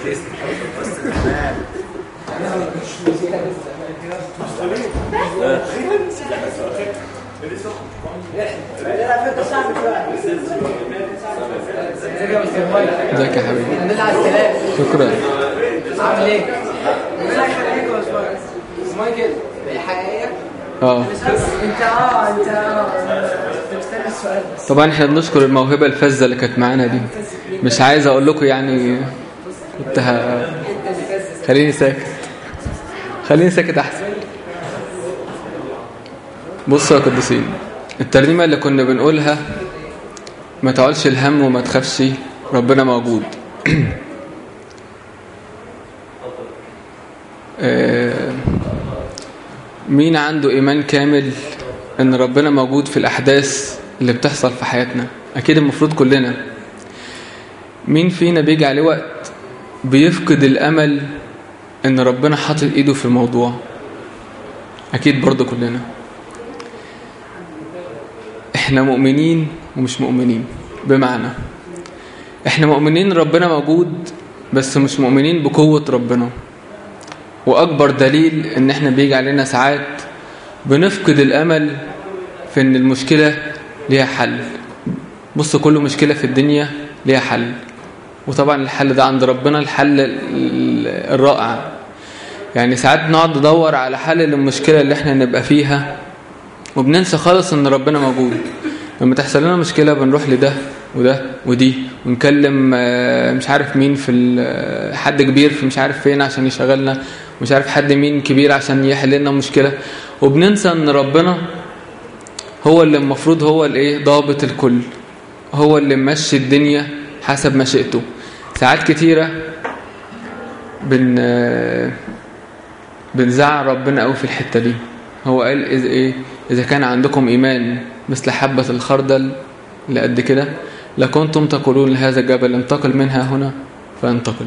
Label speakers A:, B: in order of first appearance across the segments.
A: ازيك يا حبيبي
B: الحمد لله على السلامة
A: شكرا
B: عامل ايه؟ ربنا يخليك يا باشمهندس اسمها كده الحقيقية
A: اه
B: انت اه انت اه انت مستني السؤال بس
A: طبعا احنا بنشكر الموهبة الفذة اللي كانت معانا دي مش عايز اقول لكم يعني كنت ه...
B: انت اللي فاز
A: خليني ساكت خليني ساكت احسن بصوا يا قديسين الترنيمة اللي كنا بنقولها ما تعولش الهم وما تخافش ربنا موجود آه، مين عنده إيمان كامل إن ربنا موجود في الأحداث اللي بتحصل في حياتنا أكيد المفروض كلنا مين فينا بيجي عليه وقت بيفقد الأمل إن ربنا حاطط إيده في الموضوع أكيد برضو كلنا إحنا مؤمنين ومش مؤمنين بمعنى إحنا مؤمنين ربنا موجود بس مش مؤمنين بقوة ربنا وأكبر دليل إن إحنا بيجي علينا ساعات بنفقد الأمل في إن المشكلة ليها حل بص كل مشكلة في الدنيا ليها حل وطبعا الحل ده عند ربنا الحل ال- الرائع يعني ساعات نقعد ندور على حل للمشكلة اللي احنا نبقى فيها وبننسى خالص ان ربنا موجود لما تحصل لنا مشكلة بنروح لده وده ودي ونكلم آه، مش عارف مين في ال- حد كبير في مش عارف فين عشان يشغلنا مش عارف حد مين كبير عشان يحل لنا مشكلة وبننسى ان ربنا هو اللي المفروض هو الايه ضابط الكل هو اللي ممشي الدنيا حسب مشيئته ساعات كتيرة بن بنزعل ربنا قوي في الحتة دي هو قال إذا إيه إذا كان عندكم إيمان مثل حبة الخردل اللي قد كده لكنتم تقولون لهذا الجبل انتقل منها هنا فانتقل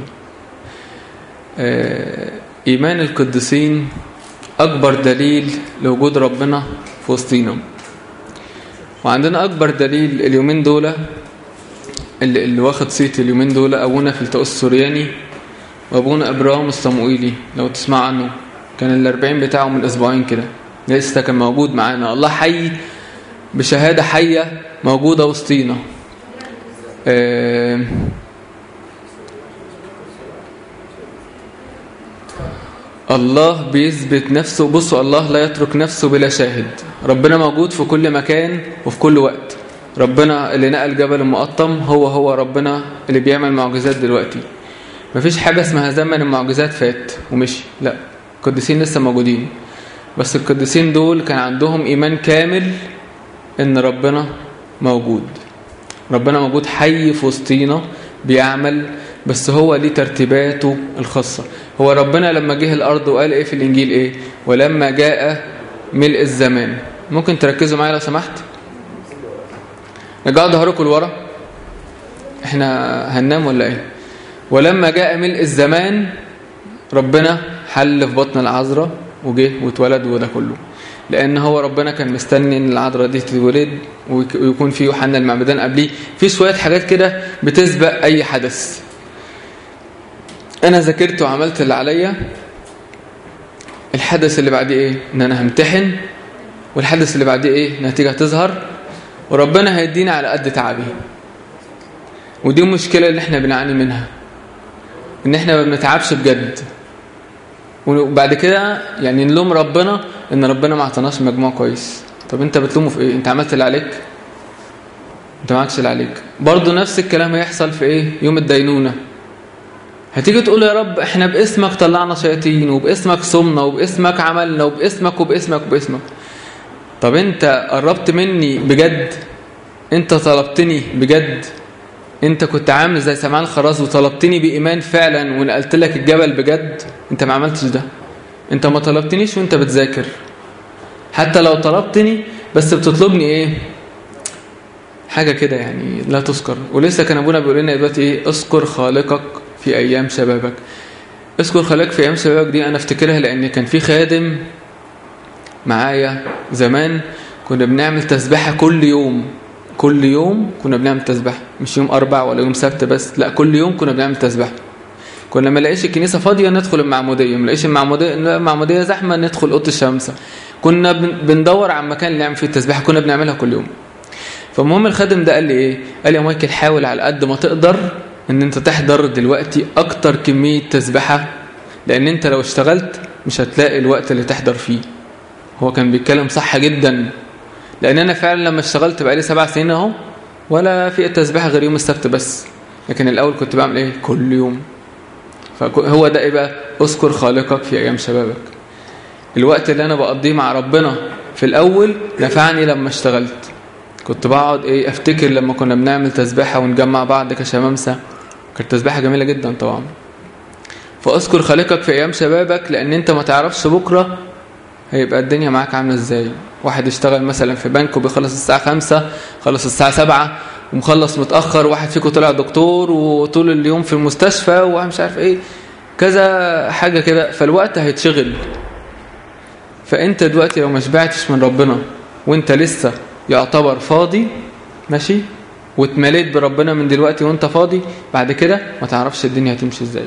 A: آه، إيمان القديسين أكبر دليل لوجود ربنا في وسطينا وعندنا أكبر دليل اليومين دول اللي, اللي واخد صيت اليومين دول أبونا في التقص السورياني وأبونا إبراهيم الصموئيلي لو تسمع عنه كان الأربعين بتاعه من أسبوعين كده لسه كان موجود معانا الله حي بشهادة حية موجودة وسطينا آه الله بيثبت نفسه بصوا الله لا يترك نفسه بلا شاهد ربنا موجود في كل مكان وفي كل وقت ربنا اللي نقل جبل المقطم هو هو ربنا اللي بيعمل معجزات دلوقتي مفيش حاجة اسمها زمن المعجزات فات ومشي لا القديسين لسه موجودين بس القديسين دول كان عندهم إيمان كامل إن ربنا موجود ربنا موجود حي في وسطينا بيعمل بس هو ليه ترتيباته الخاصة هو ربنا لما جه الأرض وقال إيه في الإنجيل إيه ولما جاء ملء الزمان ممكن تركزوا معايا لو سمحت رجعوا ظهركم لورا احنا هننام ولا ايه ولما جاء ملء الزمان ربنا حل في بطن العذراء وجه واتولد وده كله لان هو ربنا كان مستني ان العذراء دي تتولد ويك- ويكون في يوحنا المعمدان قبليه في شويه حاجات كده بتسبق اي حدث انا ذاكرت وعملت اللي عليا الحدث اللي بعديه ايه ان انا همتحن والحدث اللي بعديه ايه نتيجه هتظهر وربنا هيدينا على قد تعبي ودي المشكله اللي احنا بنعاني منها ان احنا ما بنتعبش بجد وبعد كده يعني نلوم ربنا ان ربنا ما اعطاناش مجموع كويس طب انت بتلومه في ايه انت عملت اللي عليك انت ما عملتش اللي عليك برضه نفس الكلام هيحصل في ايه يوم الدينونه هتيجي تقول يا رب احنا باسمك طلعنا شياطين وباسمك صمنا وباسمك عملنا وباسمك وباسمك وباسمك طب انت قربت مني بجد انت طلبتني بجد انت كنت عامل زي سمعان خراز وطلبتني بإيمان فعلا ونقلت لك الجبل بجد انت ما عملتش ده انت ما طلبتنيش وانت بتذاكر حتى لو طلبتني بس بتطلبني ايه حاجة كده يعني لا تذكر ولسه كان ابونا بيقول لنا دلوقتي ايه اذكر خالقك في ايام شبابك اذكر خالقك في ايام شبابك دي انا افتكرها لان كان في خادم معايا زمان كنا بنعمل تسبيحة كل يوم كل يوم كنا بنعمل تسبيحة مش يوم أربع ولا يوم سبت بس لا كل يوم كنا بنعمل تسبيحة كنا ما نلاقيش الكنيسه فاضيه ندخل المعموديه ما نلاقيش المعموديه المعموديه زحمه ندخل اوضه الشمسه كنا بندور على مكان نعمل فيه التسبيحه كنا بنعملها كل يوم فالمهم الخادم ده قال لي ايه قال لي يا مايكل حاول على قد ما تقدر ان انت تحضر دلوقتي اكتر كميه تسبيحه لان انت لو اشتغلت مش هتلاقي الوقت اللي تحضر فيه هو كان بيتكلم صح جدا لان انا فعلا لما اشتغلت بقالي سبع سنين اهو ولا في التسبيحه غير يوم السبت بس لكن الاول كنت بعمل ايه كل يوم فهو ده ايه بقى اذكر خالقك في ايام شبابك الوقت اللي انا بقضيه مع ربنا في الاول نفعني لما اشتغلت كنت بقعد ايه افتكر لما كنا بنعمل تسبيحه ونجمع بعض كشمامسه كانت تسبيحه جميله جدا طبعا فاذكر خالقك في ايام شبابك لان انت ما تعرفش بكره هيبقى الدنيا معاك عامله ازاي واحد اشتغل مثلا في بنك وبيخلص الساعه خمسة خلص الساعه سبعة ومخلص متاخر واحد فيكم طلع دكتور وطول اليوم في المستشفى ومش عارف ايه كذا حاجه كده فالوقت هيتشغل فانت دلوقتي لو ما شبعتش من ربنا وانت لسه يعتبر فاضي ماشي واتمليت بربنا من دلوقتي وانت فاضي بعد كده ما تعرفش الدنيا هتمشي ازاي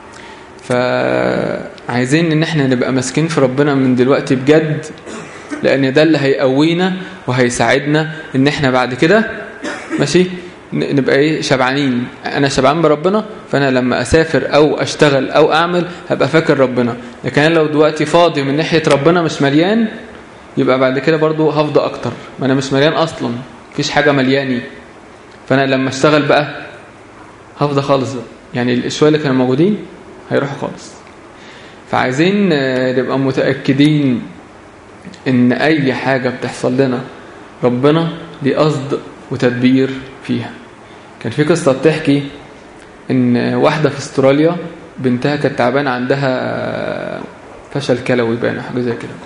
A: فعايزين ان احنا نبقى ماسكين في ربنا من دلوقتي بجد لان ده اللي هيقوينا وهيساعدنا ان احنا بعد كده ماشي نبقى ايه شبعانين انا شبعان بربنا فانا لما اسافر او اشتغل او اعمل هبقى فاكر ربنا لكن انا لو دلوقتي فاضي من ناحيه ربنا مش مليان يبقى بعد كده برضو هفضى اكتر ما انا مش مليان اصلا مفيش حاجه ملياني فانا لما اشتغل بقى هفضى خالص بقى. يعني الشويه اللي كانوا موجودين هيروحوا خالص فعايزين نبقى متاكدين ان اي حاجه بتحصل لنا ربنا ليه قصد وتدبير فيها كان في قصه بتحكي ان واحده في استراليا بنتها كانت تعبانه عندها فشل كلوي باين حاجه زي كده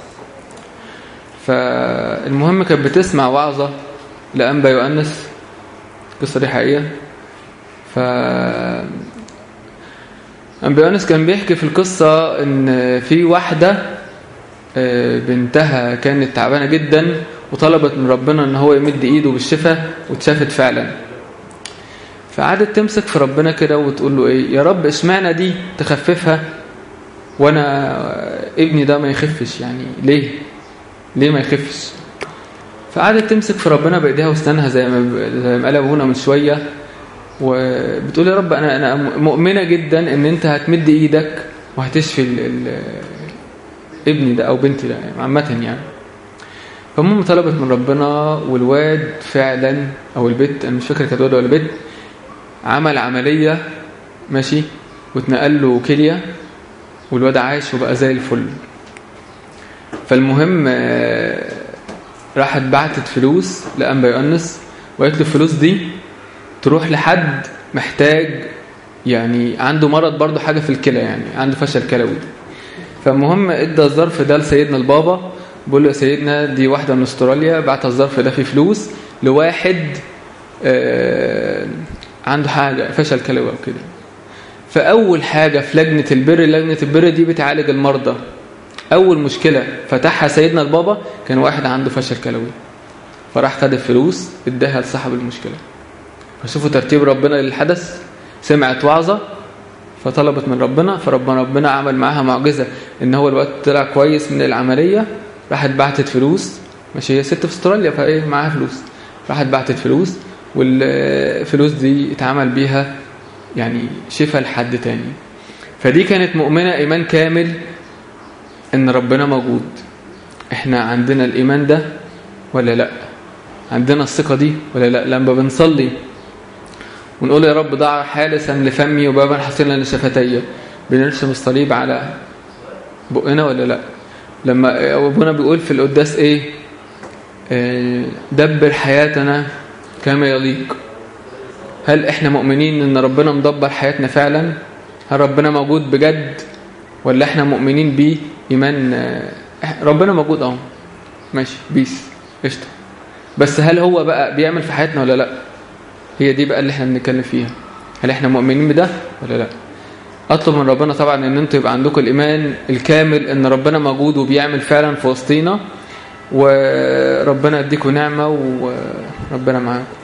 A: فالمهم كانت بتسمع وعظة لأنبا يؤنس القصة دي حقيقية ف أنبا يؤنس كان بيحكي في القصة إن في واحدة بنتها كانت تعبانة جدا وطلبت من ربنا إن هو يمد إيده بالشفاء واتشافت فعلا فقعدت تمسك في ربنا كده وتقول له إيه يا رب اشمعنى دي تخففها وأنا ابني ده ما يخفش يعني ليه ليه ما يخفش فقعدت تمسك في ربنا بايديها واسنانها زي ما زي ما قال ابونا من شويه وبتقول يا رب انا انا مؤمنه جدا ان انت هتمد ايدك وهتشفي ال ال ابني ده او بنتي ده عامه يعني فالمهم طلبت من ربنا والواد فعلا او البت انا مش فاكر كانت واد ولا بنت عمل عمليه ماشي واتنقل له كليه والواد عايش وبقى زي الفل فالمهم راحت بعتت فلوس لأنبا يؤنس وقالت له الفلوس دي تروح لحد محتاج يعني عنده مرض برضه حاجة في الكلى يعني عنده فشل كلوي فالمهم ادى الظرف ده لسيدنا البابا بقول له يا سيدنا دي واحدة من استراليا بعت الظرف ده فيه فلوس لواحد عنده حاجة فشل كلوي او كده فأول حاجة في لجنة البر لجنة البر دي بتعالج المرضى أول مشكلة فتحها سيدنا البابا كان واحد عنده فشل كلوي فراح خد الفلوس اداها لصاحب المشكلة فشوفوا ترتيب ربنا للحدث سمعت وعظة فطلبت من ربنا فربنا ربنا عمل معاها معجزة ان هو الوقت طلع كويس من العملية راحت بعتت فلوس ماشي هي ست في استراليا فايه معاها فلوس راحت بعتت فلوس والفلوس دي اتعمل بيها يعني شفاء لحد تاني فدي كانت مؤمنة ايمان كامل ان ربنا موجود احنا عندنا الايمان ده ولا لا عندنا الثقة دي ولا لا لما بنصلي ونقول يا رب ضع حالسا لفمي وبابا حسنا لشفتي بنرسم الصليب على بقنا ولا لا لما ابونا بيقول في القداس ايه اه دبر حياتنا كما يليق هل احنا مؤمنين ان ربنا مدبر حياتنا فعلا هل ربنا موجود بجد ولا احنا مؤمنين بيه ايمان اه ربنا موجود اهو ماشي بيس قشطه بس هل هو بقى بيعمل في حياتنا ولا لا هي دي بقى اللي احنا بنتكلم فيها هل احنا مؤمنين بده ولا لا اطلب من ربنا طبعا ان انتوا يبقى عندكم الايمان الكامل ان ربنا موجود وبيعمل فعلا في وسطينا وربنا يديكم نعمه وربنا معاكم